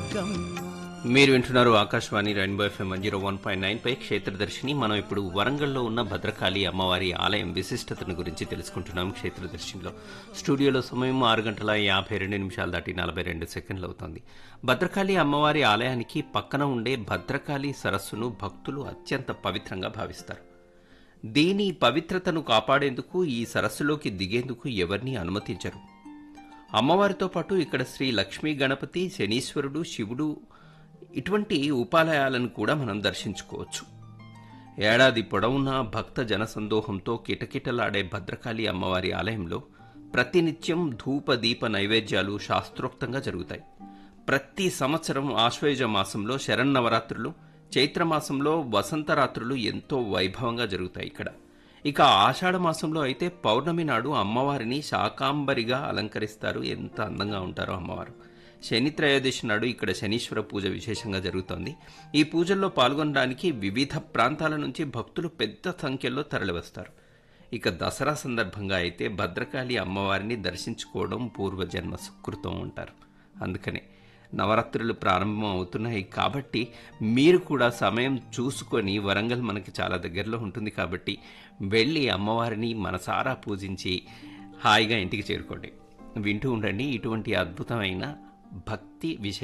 దుర్గమ్మ మీరు వింటున్నారు Akashvani rainbow FM one zero one point nine పై క్షేత్రదర్శిని మనం ఇప్పుడు వరంగల్లో ఉన్న భద్రకాళి అమ్మవారి ఆలయం విశిష్టతను గురించి తెలుసుకుంటున్నాం క్షేత్రదర్శినిలో స్టూడియోలో సమయం ఆరు గంటల యాభై రెండు నిమిషాలు దాటి నలభై రెండు సెకండ్లు అవుతోంది భద్రకాళి అమ్మవారి ఆలయానికి పక్కన ఉండే భద్రకాళి సరస్సును భక్తులు అత్యంత పవిత్రంగా భావిస్తారు దీని పవిత్రతను కాపాడేందుకు ఈ సరస్సులోకి దిగేందుకు ఎవరిని అనుమతించరు అమ్మవారితో పాటు ఇక్కడ శ్రీ లక్ష్మీ గణపతి శనీశ్వరుడు శివుడు ఇటువంటి ఉపాలయాలను కూడా మనం దర్శించుకోవచ్చు ఏడాది పొడవునా భక్త జనసందోహంతో కిటకిటలాడే భద్రకాళి అమ్మవారి ఆలయంలో ప్రతినిత్యం ధూప దీప నైవేద్యాలు శాస్త్రోక్తంగా జరుగుతాయి ప్రతి సంవత్సరం ఆశ్వయుజ మాసంలో శరన్నవరాత్రులు చైత్రమాసంలో వసంతరాత్రులు ఎంతో వైభవంగా జరుగుతాయి ఇక్కడ ఇక ఆషాఢ మాసంలో అయితే పౌర్ణమి నాడు అమ్మవారిని శాకాంబరిగా అలంకరిస్తారు ఎంత అందంగా ఉంటారో అమ్మవారు శని త్రయోదశి నాడు ఇక్కడ శనీశ్వర పూజ విశేషంగా జరుగుతోంది ఈ పూజల్లో పాల్గొనడానికి వివిధ ప్రాంతాల నుంచి భక్తులు పెద్ద సంఖ్యలో తరలివస్తారు ఇక దసరా సందర్భంగా అయితే భద్రకాళి అమ్మవారిని దర్శించుకోవడం పూర్వజన్మ సుకృతం ఉంటారు అందుకనే నవరాత్రులు ప్రారంభం అవుతున్నాయి కాబట్టి మీరు కూడా సమయం చూసుకొని వరంగల్ మనకి చాలా దగ్గరలో ఉంటుంది కాబట్టి వెళ్ళి అమ్మవారిని మనసారా పూజించి హాయిగా ఇంటికి చేరుకోండి వింటూ ఉండండి ఇటువంటి అద్భుతమైన భక్తి విషయ